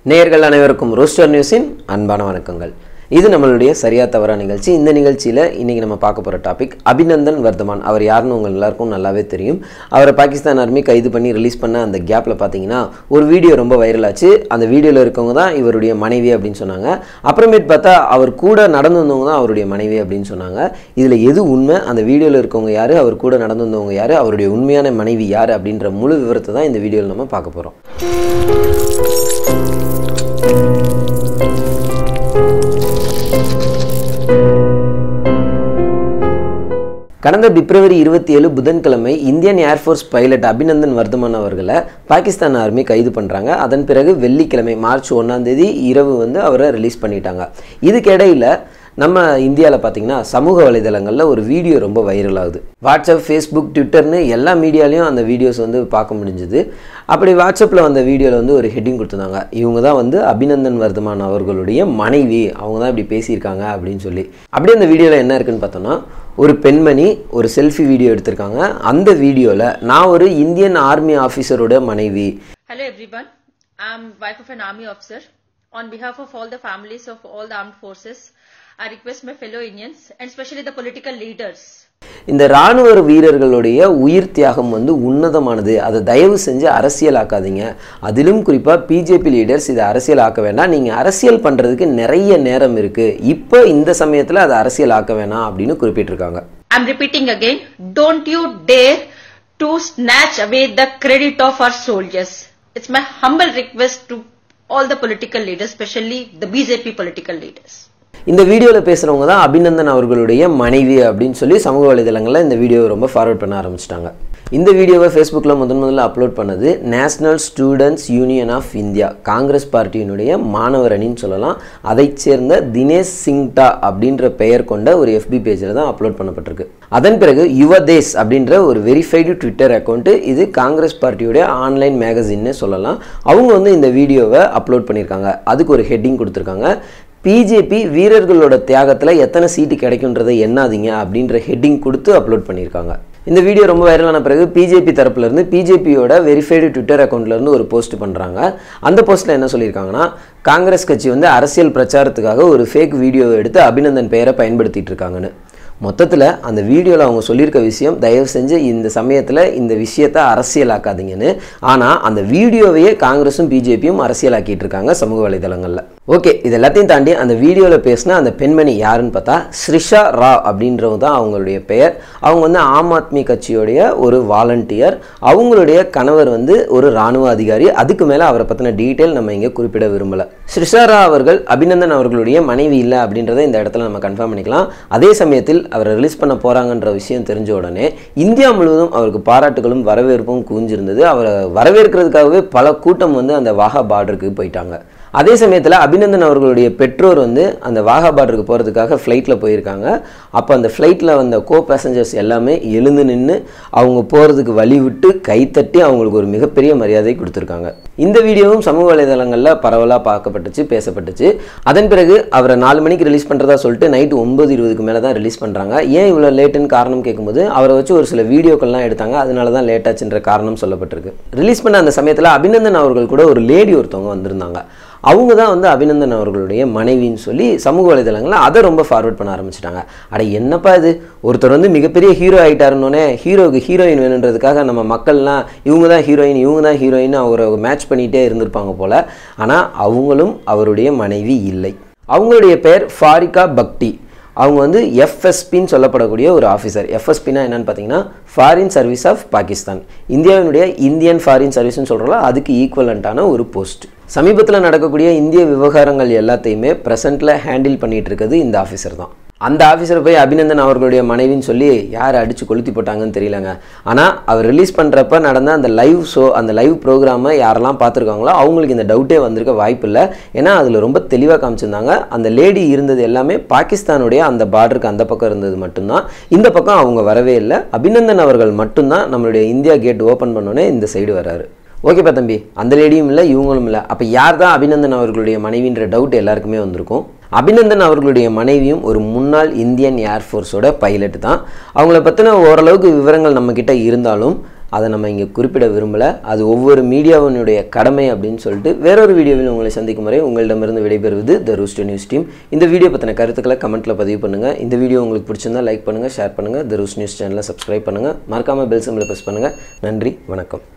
நேயர்கள் அனைவருக்கும் ரோஸ்டர் நியூஸின் அன்பான வணக்கங்கள் இது நம்மளுடைய சரியா தவறா நிகழ்ச்சி இந்த நிகழ்ச்சியில் இன்றைக்கி நம்ம பார்க்க போகிற டாபிக் அபிநந்தன் வர்தமான் அவர் யாருன்னு உங்கள் எல்லாருக்கும் நல்லாவே தெரியும் அவரை பாகிஸ்தான் ஆர்மி கைது பண்ணி ரிலீஸ் பண்ண அந்த கேப்பில் பார்த்தீங்கன்னா ஒரு வீடியோ ரொம்ப வைரல் ஆச்சு அந்த வீடியோவில் இருக்கவங்க தான் இவருடைய மனைவி அப்படின்னு சொன்னாங்க அப்புறமேட்டு பார்த்தா அவர் கூட நடந்து வந்தவங்க தான் அவருடைய மனைவி அப்படின்னு சொன்னாங்க இதில் எது உண்மை அந்த வீடியோவில் இருக்கவங்க யார் அவர் கூட நடந்து வந்தவங்க யார் அவருடைய உண்மையான மனைவி யார் அப்படின்ற முழு விவரத்தை தான் இந்த வீடியோவில் நம்ம பார்க்க போகிறோம் கடந்த பிப்ரவரி இருபத்தி ஏழு புதன்கிழமை Indian air force pilot Abhinandan Varthaman அவர்களை பாகிஸ்தான் ஆர்மி கைது பண்ணுறாங்க அதன் பிறகு வெள்ளிக்கிழமை மார்ச் ஒன்றாம் தேதி இரவு வந்து அவரை ரிலீஸ் பண்ணிட்டாங்க இதுக்கிடையில் நம்ம இந்தியாவில் பார்த்தீங்கன்னா சமூக வலைதளங்களில் ஒரு வீடியோ ரொம்ப வைரல் ஆகுது வாட்ஸ்அப் ஃபேஸ்புக் ட்விட்டர்னு எல்லா மீடியாலையும் அந்த வீடியோஸ் வந்து பார்க்க முடிஞ்சுது அப்படி வாட்ஸ்அப்பில் வந்த வீடியோவில் வந்து ஒரு ஹெட்டிங் கொடுத்துருந்தாங்க இவங்க தான் வந்து அபிநந்தன் வர்தமான் அவர்களுடைய மனைவி அவங்க தான் இப்படி பேசியிருக்காங்க அப்படின்னு சொல்லி அப்படியே அந்த வீடியோவில் என்ன இருக்குன்னு பார்த்தோன்னா ஒரு பெண்மணி ஒரு செல்ஃபி வீடியோ எடுத்திருக்காங்க அந்த வீடியோவில் நான் ஒரு இந்தியன் ஆர்மி ஆஃபீஸரோட மனைவி Hello everyone. I'm wife of an army officer. On behalf of all the families of all the armed forces, I request my fellow Indians and especially the political leaders இந்த இராணுவ வீரர்களுடைய உயிர் தியாகம் வந்து உன்னதமானது அதை தயவு செஞ்சு அரசியலாக்காதீங்க அதிலும் குறிப்பாக பிஜேபி லீடர்ஸ் இதை அரசியலாக்க வேண்டாம் நீங்கள் அரசியல் பண்ணுறதுக்கு நிறைய நேரம் இருக்குது இப்போ இந்த சமயத்தில் அதை அரசியலாக்க வேணாம் அப்படின்னு குறிப்பிட்டிருக்காங்க I'm repeating again, don't you dare to snatch away the credit of our soldiers. It's my humble request to all the political leaders, especially the BJP political leaders. இந்த வீடியோவில் பேசுகிறவங்க தான் அபிநந்தன் அவர்களுடைய மனைவி அப்படின்னு சொல்லி சமூக வலைதளங்களில் இந்த வீடியோவை ரொம்ப ஃபார்வர்ட் பண்ண ஆரம்பிச்சிட்டாங்க இந்த வீடியோவை ஃபேஸ்புக்கில் முதன் முதல்ல அப்லோட் பண்ணது National Students Union of India Congress பார்ட்டியினுடைய மாணவர் அணின்னு சொல்லலாம் அதைச் சேர்ந்த தினேஷ் சிங்டா அப்படின்ற பெயர் கொண்ட ஒரு எஃபி பேஜில் தான் அப்லோட் பண்ணப்பட்டிருக்கு அதன் பிறகு யுவதேஸ் அப்படின்ற ஒரு வெரிஃபைடு ட்விட்டர் அக்கௌண்ட்டு இது காங்கிரஸ் பார்ட்டியுடைய ஆன்லைன் மேகசின்னு சொல்லலாம் அவங்க வந்து இந்த வீடியோவை அப்லோட் பண்ணியிருக்காங்க அதுக்கு ஒரு ஹெட்டிங் கொடுத்துருக்காங்க பிஜேபி வீரர்களோட தியாகத்தில் எத்தனை சீட்டு கிடைக்குன்றதை எண்ணாதீங்க அப்படின்ற ஹெட்டிங் கொடுத்து அப்லோட் பண்ணியிருக்காங்க இந்த வீடியோ ரொம்ப வைரலான பிறகு பிஜேபி தரப்புலேருந்து பிஜேபியோட வெரிஃபைடு ட்விட்டர் அக்கௌண்ட்லேருந்து ஒரு போஸ்ட் பண்ணுறாங்க அந்த போஸ்ட்டில் என்ன சொல்லியிருக்காங்கன்னா காங்கிரஸ் கட்சி வந்து அரசியல் பிரச்சாரத்துக்காக ஒரு ஃபேக் வீடியோ எடுத்து அபிநந்தன் பெயரை பயன்படுத்திட்டு இருக்காங்கன்னு மொத்தத்தில் அந்த வீடியோவில் அவங்க சொல்லியிருக்க விஷயம் தயவு செஞ்சு இந்த சமயத்தில் இந்த விஷயத்தை அரசியலாக்காதீங்கன்னு ஆனால் அந்த வீடியோவையே காங்கிரஸும் பிஜேபியும் அரசியலாக்கிட்டு இருக்காங்க சமூக வலைதளங்களில் ஓகே இது எல்லாத்தையும் தாண்டி அந்த வீடியோவில் பேசின அந்த பெண்மணி யாருன்னு பார்த்தா ஸ்ரிஷா ரா அப்படின்றவங்க தான் அவங்களுடைய பெயர் அவங்க வந்து ஆம் ஆத்மி கட்சியோடைய ஒரு வாலண்டியர் அவங்களுடைய கணவர் வந்து ஒரு இராணுவ அதிகாரி அதுக்கு மேலே அவரை பற்றின டீட்டெயில் நம்ம இங்கே குறிப்பிட விரும்பலை ஸ்ரிஷா ரா அவர்கள் அபிநந்தன் அவர்களுடைய மனைவி இல்லை அப்படின்றத இந்த இடத்துல நம்ம கன்ஃபார்ம் பண்ணிக்கலாம் அதே சமயத்தில் அவரை ரிலீஸ் பண்ண போகிறாங்கன்ற விஷயம் தெரிஞ்ச உடனே இந்தியா முழுவதும் அவருக்கு பாராட்டுகளும் வரவேற்பும் குவிஞ்சிருந்தது அவரை வரவேற்கிறதுக்காகவே பல கூட்டம் வந்து அந்த வாகா பார்டருக்கு போயிட்டாங்க அதே சமயத்தில் அபிநந்தன் அவர்களுடைய பெற்றோர் வந்து அந்த வாகா பார்டருக்கு போகிறதுக்காக ஃப்ளைட்டில் போயிருக்காங்க அப்போ அந்த ஃப்ளைட்டில் வந்த கோ பேசஞ்சர்ஸ் எல்லாமே எழுந்து நின்று அவங்க போகிறதுக்கு வழி விட்டு கைத்தட்டி அவங்களுக்கு ஒரு மிகப்பெரிய மரியாதை கொடுத்துருக்காங்க இந்த வீடியோவும் சமூக வலைதளங்களில் பரவலாக பார்க்கப்பட்டுச்சு பேசப்பட்டுச்சு அதன் பிறகு அவரை நாலு மணிக்கு ரிலீஸ் பண்ணுறதா சொல்லிட்டு நைட்டு ஒன்பது இருபதுக்கு மேலே தான் ரிலீஸ் பண்ணுறாங்க ஏன் இவ்வளோ லேட்டுன்னு காரணம் கேட்கும்போது அவரை வச்சு ஒரு சில வீடியோக்கள்லாம் எடுத்தாங்க அதனால தான் லேட் ஆச்சுன்ற காரணம் சொல்லப்பட்டிருக்கு ரிலீஸ் பண்ண அந்த சமயத்தில் அபிநந்தன் அவர்கள் கூட ஒரு லேடி ஒருத்தவங்க வந்திருந்தாங்க அவங்க தான் வந்து அபிநந்தன் அவர்களுடைய மனைவின்னு சொல்லி சமூக வலைதளங்களில் அதை ரொம்ப ஃபார்வர்ட் பண்ண ஆரம்பிச்சிட்டாங்க அட என்னப்பா இது ஒருத்தர் வந்து மிகப்பெரிய ஹீரோ ஆகிட்டாருன்னொன்னே ஹீரோவுக்கு ஹீரோயின் வேணுன்றதுக்காக நம்ம மக்கள்லாம் இவங்க தான் ஹீரோயின் இவங்க தான் ஹீரோயின் அவரை மேட்ச் பண்ணிகிட்டே இருந்திருப்பாங்க போல் ஆனால் அவங்களும் அவருடைய மனைவி இல்லை அவங்களுடைய பெயர் ஃபாரிகா பக்டி அவங்க வந்து எஃப்எஸ்பின்னு சொல்லப்படக்கூடிய ஒரு ஆஃபீஸர் எஃப்எஸ்பினா என்னன்னு பார்த்தீங்கன்னா ஃபாரின் சர்வீஸ் ஆஃப் பாகிஸ்தான் இந்தியாவினுடைய இந்தியன் ஃபாரின் சர்வீஸ்னு சொல்கிறோம் அதுக்கு ஈக்குவலண்ட்டான ஒரு போஸ்ட் சமீபத்தில் நடக்கக்கூடிய இந்திய விவகாரங்கள் எல்லாத்தையுமே ப்ரெசண்ட்டில் ஹேண்டில் பண்ணிகிட்டு இருக்கிறது இந்த ஆஃபீஸர் தான் அந்த ஆஃபீஸர் போய் அபிநந்தன் அவர்களுடைய மனைவின்னு சொல்லி யார் அடித்து கொளுத்தி போட்டாங்கன்னு தெரியலங்க ஆனால் அவர் ரிலீஸ் பண்ணுறப்ப நடந்த அந்த லைவ் ஷோ அந்த லைவ் ப்ரோக்ராமை யாரெல்லாம் பார்த்துருக்காங்களோ அவங்களுக்கு இந்த டவுட்டே வந்திருக்க வாய்ப்பு இல்லை ஏன்னா அதில் ரொம்ப தெளிவாக காமிச்சிருந்தாங்க அந்த லேடி இருந்தது எல்லாமே பாகிஸ்தானுடைய அந்த பார்டருக்கு அந்த பக்கம் இருந்தது மட்டும்தான் இந்த பக்கம் அவங்க வரவே இல்லை அபிநந்தன் அவர்கள் மட்டும்தான் நம்மளுடைய இந்தியா கேட் ஓப்பன் பண்ணோன்னே இந்த சைடு வராரு ஓகேப்பா தம்பி அந்த லேடியும் இல்லை இவங்களும் இல்லை அப்போ யார் தான் அபிநந்தன் அவர்களுடைய மனைவின்ற டவுட் எல்லாருக்குமே வந்திருக்கும் அபிநந்தன் அவர்களுடைய மனைவியும் ஒரு முன்னாள் இந்தியன் ஏர்ஃபோர்ஸோட பைலட் தான் அவங்கள பற்றின ஓரளவுக்கு விவரங்கள் நம்மக்கிட்ட இருந்தாலும் அதை நம்ம இங்கே குறிப்பிட விரும்பலை அது ஒவ்வொரு மீடியாவினுடைய கடமை அப்படின்னு சொல்லிட்டு வேறொரு வீடியோவில் உங்களை சந்திக்கும் வரை உங்களிடமிருந்து விடைபெறுவது த ரூஸ்டர் நியூஸ் டீம் இந்த வீடியோ பற்றின கருத்துக்களை கமெண்ட்டில் பதிவு பண்ணுங்கள் இந்த வீடியோ உங்களுக்கு பிடிச்சிருந்தா லைக் பண்ணுங்கள் ஷேர் பண்ணுங்கள் த ரூஸ் நியூஸ் சேனலை சப்ஸ்கிரைப் பண்ணுங்கள் மறக்காமல் பெல் சிம்பிளை ப்ரெஸ் பண்ணுங்கள் நன்றி வணக்கம்